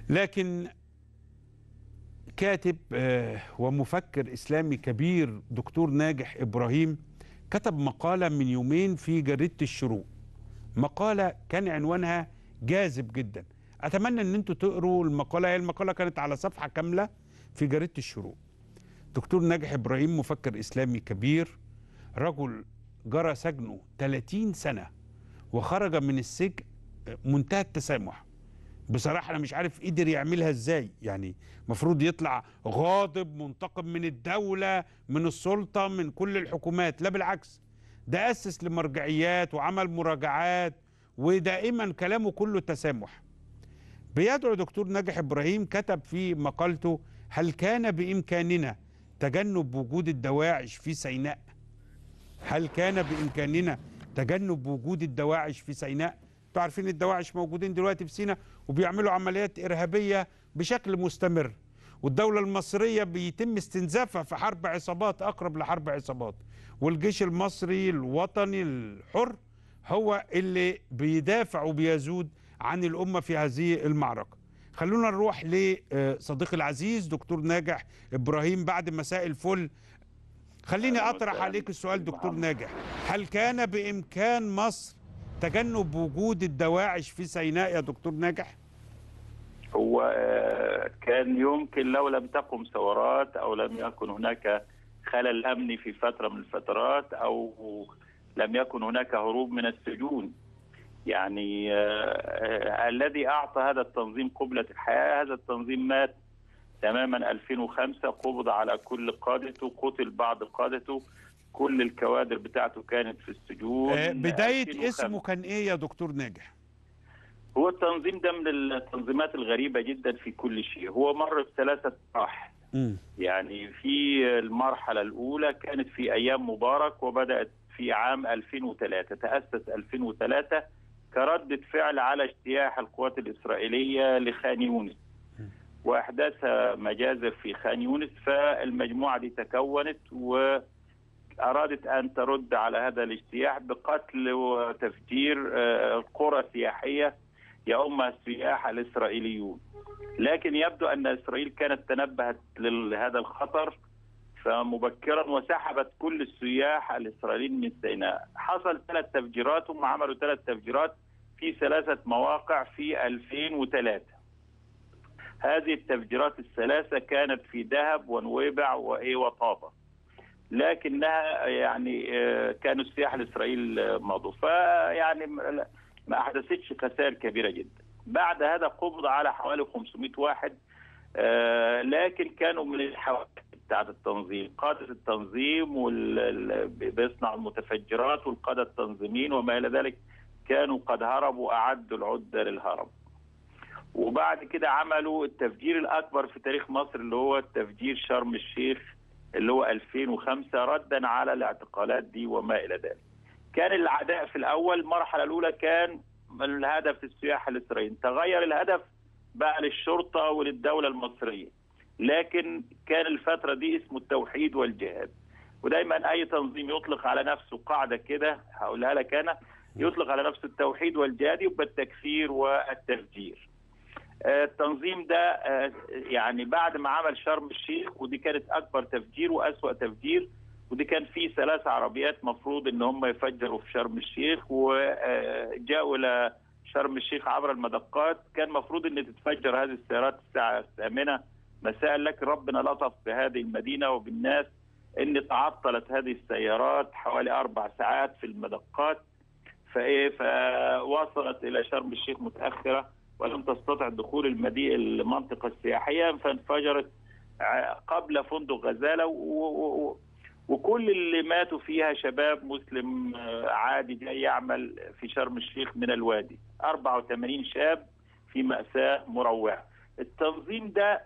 لكن كاتب آه، ومفكر إسلامي كبير دكتور ناجح إبراهيم كتب مقالة من يومين في جريدة الشروق مقالة كان عنوانها جاذب جدا أتمنى أن أنتوا تقروا المقالة هي المقالة كانت على صفحة كاملة في جريدة الشروق دكتور ناجح إبراهيم مفكر إسلامي كبير رجل جرى سجنه 30 سنة وخرج من السجن منتهى التسامح بصراحة أنا مش عارف قدر يعملها إزاي يعني مفروض يطلع غاضب منتقم من الدولة من السلطة من كل الحكومات لا بالعكس ده أسس لمرجعيات وعمل مراجعات ودائما كلامه كله تسامح بيدعو دكتور ناجح إبراهيم كتب في مقالته هل كان بإمكاننا تجنب وجود الدواعش في سيناء هل كان بإمكاننا تجنب وجود الدواعش في سيناء انتوا عارفين الدواعش موجودين دلوقتي في سيناء وبيعملوا عمليات إرهابية بشكل مستمر والدولة المصرية بيتم استنزافها في حرب عصابات أقرب لحرب عصابات والجيش المصري الوطني الحر هو اللي بيدافع وبيزود عن الأمة في هذه المعركة خلونا نروح لصديقي العزيز دكتور ناجح إبراهيم بعد مساء الفل خليني أطرح عليك السؤال دكتور ناجح هل كان بإمكان مصر تجنب وجود الدواعش في سيناء يا دكتور ناجح؟ هو آه، كان يمكن لو لم تقم ثورات او لم يكن هناك خلل امني في فتره من الفترات او لم يكن هناك هروب من السجون يعني آه، آه، الذي اعطى هذا التنظيم قبله الحياه هذا التنظيم مات تماما 2005 قبض على كل قادته قتل بعض قادته كل الكوادر بتاعته كانت في السجون آه، بداية 2005. اسمه كان إيه يا دكتور ناجح؟ هو التنظيم ده من التنظيمات الغريبة جدا في كل شيء هو مر بثلاثة مراحل مم. يعني في المرحلة الأولى كانت في أيام مبارك وبدأت في عام 2003 تأسس 2003 كردة فعل على اجتياح القوات الإسرائيلية لخان يونس وأحداث مجازر في خان يونس فالمجموعة دي تكونت وأرادت أن ترد على هذا الاجتياح بقتل وتفجير آه، قرى سياحية يؤمها السياح الإسرائيليون لكن يبدو أن إسرائيل كانت تنبهت لهذا الخطر فمبكرا وسحبت كل السياح الإسرائيليين من سيناء حصل ثلاث تفجيرات هم عملوا ثلاث تفجيرات في ثلاثة مواقع في 2003 هذه التفجيرات الثلاثة كانت في دهب ونويبع وإيه وطابة لكنها يعني آه، كانوا السياح الإسرائيل آه، مضوا فيعني م- ما أحدثتش خسائر كبيرة جدا بعد هذا قبض على حوالي 500 واحد آه، لكن كانوا من الحوادث بتاعت التنظيم قادة التنظيم وال بيصنع المتفجرات والقادة التنظيميين وما إلى ذلك كانوا قد هربوا وأعدوا العدة للهرب وبعد كده عملوا التفجير الأكبر في تاريخ مصر اللي هو تفجير شرم الشيخ اللي هو 2005 ردا على الاعتقالات دي وما إلى ذلك كان العداء في الأول المرحلة الأولى كان الهدف السياح الإسرائيليين تغير الهدف بقى للشرطة وللدولة المصرية لكن كان الفترة دي اسمه التوحيد والجهاد ودايما أي تنظيم يطلق على نفسه قاعدة كده هقولها لك أنا يطلق على نفسه التوحيد والجهاد يبقى التكفير والتفجير آه، التنظيم ده آه، يعني بعد ما عمل شرم الشيخ ودي كانت أكبر تفجير وأسوأ تفجير ودي كان في ثلاث عربيات مفروض ان هم يفجروا في شرم الشيخ وجاءوا الى شرم الشيخ عبر المدقات كان مفروض ان تتفجر هذه السيارات الساعه الثامنه مساء لكن ربنا لطف بهذه المدينه وبالناس ان تعطلت هذه السيارات حوالي اربع ساعات في المدقات فايه فوصلت الى شرم الشيخ متاخره ولم تستطع دخول المدينه المنطقه السياحيه فانفجرت ع- قبل فندق غزاله و- و- وكل اللي ماتوا فيها شباب مسلم آه، عادي جاي يعمل في شرم الشيخ من الوادي 84 شاب في مأساة مروعة التنظيم ده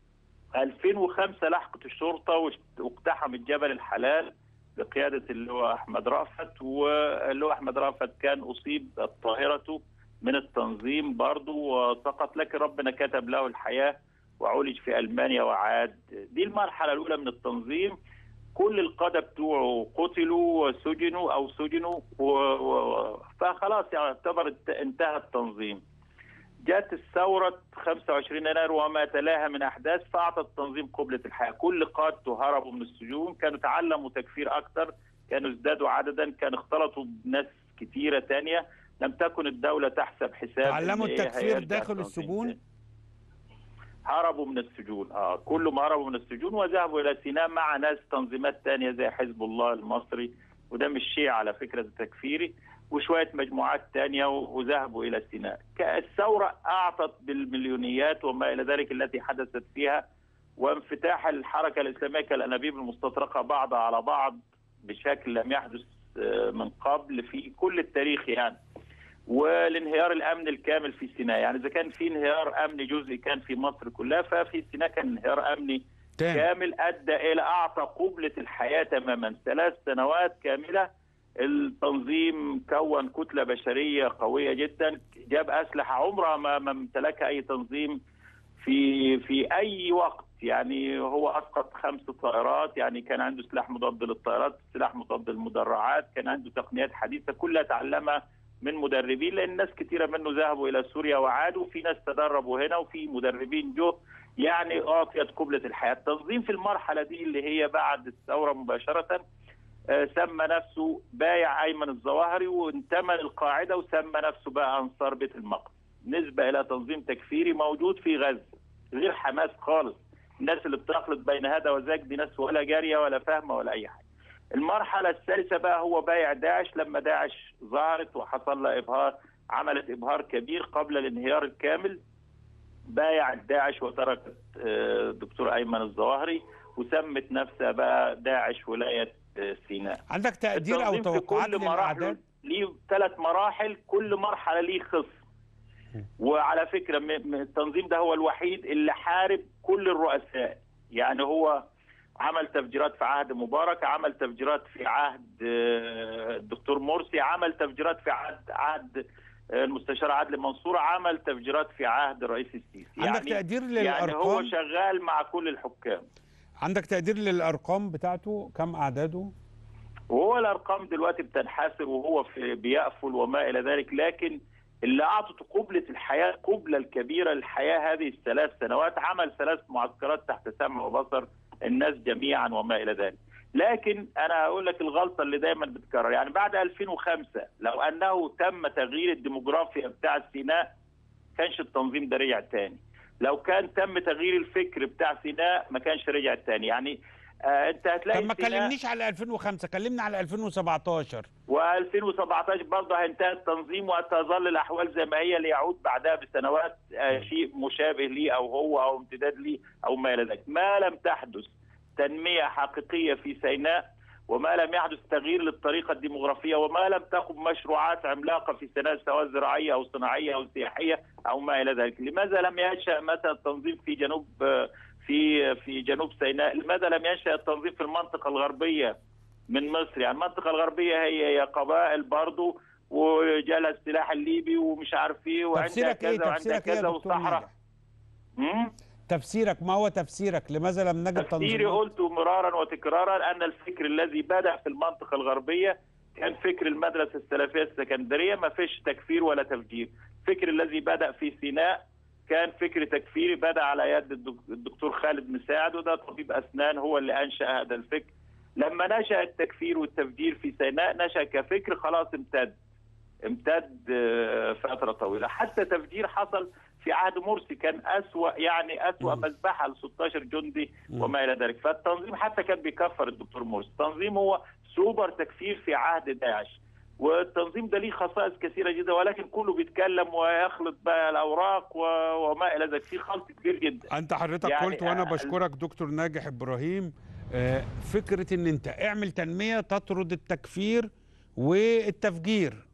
2005 لحقت الشرطة واجت- واقتحمت جبل الحلال بقيادة اللواء أحمد رأفت واللواء أحمد رأفت كان أصيب طائرته من التنظيم برضه وسقط لكن ربنا كتب له الحياة وعولج في ألمانيا وعاد دي المرحلة الأولى من التنظيم كل القادة بتوعه قتلوا وسجنوا أو سجنوا و... و... فخلاص يعتبر انت- انتهى التنظيم جاءت الثورة 25 يناير وما تلاها من أحداث فأعطت التنظيم قبلة الحياة كل قادته هربوا من السجون كانوا تعلموا تكفير أكثر كانوا ازدادوا عددا كانوا اختلطوا بناس كثيرة تانية لم تكن الدولة تحسب حساب تعلموا إن إيه التكفير هيرجع داخل التنظيم السجون؟ تاني. هربوا من السجون اه كلهم هربوا من السجون وذهبوا الى سيناء مع ناس تنظيمات تانية زي حزب الله المصري وده مش شيء على فكره ده تكفيري وشويه مجموعات تانية و- وذهبوا الى سيناء ك- الثوره اعطت بالمليونيات وما الى ذلك التي حدثت فيها وانفتاح الحركه الاسلاميه كالانابيب المستطرقه بعضها على بعض بشكل لم يحدث آه، من قبل في كل التاريخ يعني والانهيار الامني الكامل في سيناء يعني اذا كان في انهيار امني جزئي كان في مصر كلها ففي سيناء كان انهيار امني تاني كامل ادى الى اعطى قبله الحياه تماما ثلاث سنوات كامله التنظيم كون كتله بشريه قويه جدا جاب اسلحه عمرها ما ما امتلكها اي تنظيم في في اي وقت يعني هو اسقط خمس طائرات يعني كان عنده سلاح مضاد للطائرات سلاح مضاد للمدرعات كان عنده تقنيات حديثه كلها تعلمها من مدربين لان ناس كثيره منه ذهبوا الى سوريا وعادوا في ناس تدربوا هنا وفي مدربين جو يعني اعطيت قبله الحياه التنظيم في المرحله دي اللي هي بعد الثوره مباشره آه، سمى نفسه بايع ايمن الظواهري وانتمى للقاعده وسمى نفسه بقى انصار بيت المقدس نسبه الى تنظيم تكفيري موجود في غزه غير حماس خالص الناس اللي بتخلط بين هذا وذاك دي ناس ولا جاريه ولا فاهمه ولا اي حاجه المرحله الثالثه بقى هو بايع داعش لما داعش ظهرت وحصل لها ابهار عملت ابهار كبير قبل الانهيار الكامل بايع داعش وتركت آه، الدكتور ايمن الظواهري وسمت نفسها بقى داعش ولايه آه، سيناء عندك تقدير او التنظيم في توقعات كل مراحل للاعداد ليه ثلاث مراحل كل مرحله ليه خصم وعلى فكره م- م- التنظيم ده هو الوحيد اللي حارب كل الرؤساء يعني هو عمل تفجيرات في عهد مبارك عمل تفجيرات في عهد آه، الدكتور مرسي عمل تفجيرات في عهد عهد آه، المستشار عادل منصور عمل تفجيرات في عهد الرئيس السيسي عندك تقدير يعني هو للارقام شغال مع كل الحكام عندك تقدير للارقام بتاعته كم اعداده وهو الارقام دلوقتي بتنحسر وهو في بيقفل وما الى ذلك لكن اللي اعطت قبله الحياه قبله الكبيره للحياه هذه الثلاث سنوات عمل ثلاث معسكرات تحت سمع وبصر الناس جميعا وما الى ذلك لكن انا هقول لك الغلطه اللي دايما بتكرر يعني بعد 2005 لو انه تم تغيير الديموغرافيا بتاع سيناء كانش التنظيم ده رجع تاني لو كان تم تغيير الفكر بتاع سيناء ما كانش رجع تاني يعني آه انت هتلاقي طب ما سيناء- كلمنيش على 2005 كلمنا على 2017 و2017 برضه هينتهي التنظيم وتظل الاحوال زي ما هي ليعود بعدها بسنوات آه، شيء مشابه ليه او هو او امتداد ليه او ما الى ذلك، ما لم تحدث تنميه حقيقيه في سيناء وما لم يحدث تغيير للطريقه الديموغرافيه وما لم تقم مشروعات عملاقه في سيناء سواء زراعيه او صناعيه او سياحيه او ما الى ذلك، لماذا لم ينشا مثلا التنظيم في جنوب آه، في في جنوب سيناء؟ لماذا لم ينشا التنظيم في المنطقه الغربيه من مصر يعني المنطقة الغربية هي هي قبائل برضو وجالها السلاح الليبي ومش عارف ايه وعندها تفسيرك ايه كذا وعندها تفسيرك ايه يا كذا دكتور وصحراء ناجح مم؟ تفسيرك ما هو تفسيرك لماذا لم نجد تفسيري تنظيمات قلت مرارا وتكرارا ان الفكر الذي بدا في المنطقه الغربيه كان فكر المدرسه السلفيه السكندريه ما فيش تكفير ولا تفجير، الفكر الذي بدا في سيناء كان فكر تكفيري بدا على يد الدك- الدكتور خالد مساعد وده طبيب اسنان هو اللي انشا هذا الفكر. لما نشا التكفير والتفجير في سيناء نشا كفكر خلاص امتد امتد آه، فتره طويله، حتى تفجير حصل في عهد مرسي كان اسوا يعني اسوا مم. مذبحه ل 16 جندي مم. وما الى ذلك فالتنظيم حتى كان بيكفر الدكتور مرسي التنظيم هو سوبر تكفير في عهد داعش والتنظيم ده ليه خصائص كثيره جدا ولكن كله بيتكلم ويخلط بقى الاوراق و- وما الى ذلك في خلط كبير جدا انت حضرتك يعني قلت وانا آه، بشكرك دكتور ناجح ابراهيم آه، فكره ان انت اعمل تنميه تطرد التكفير والتفجير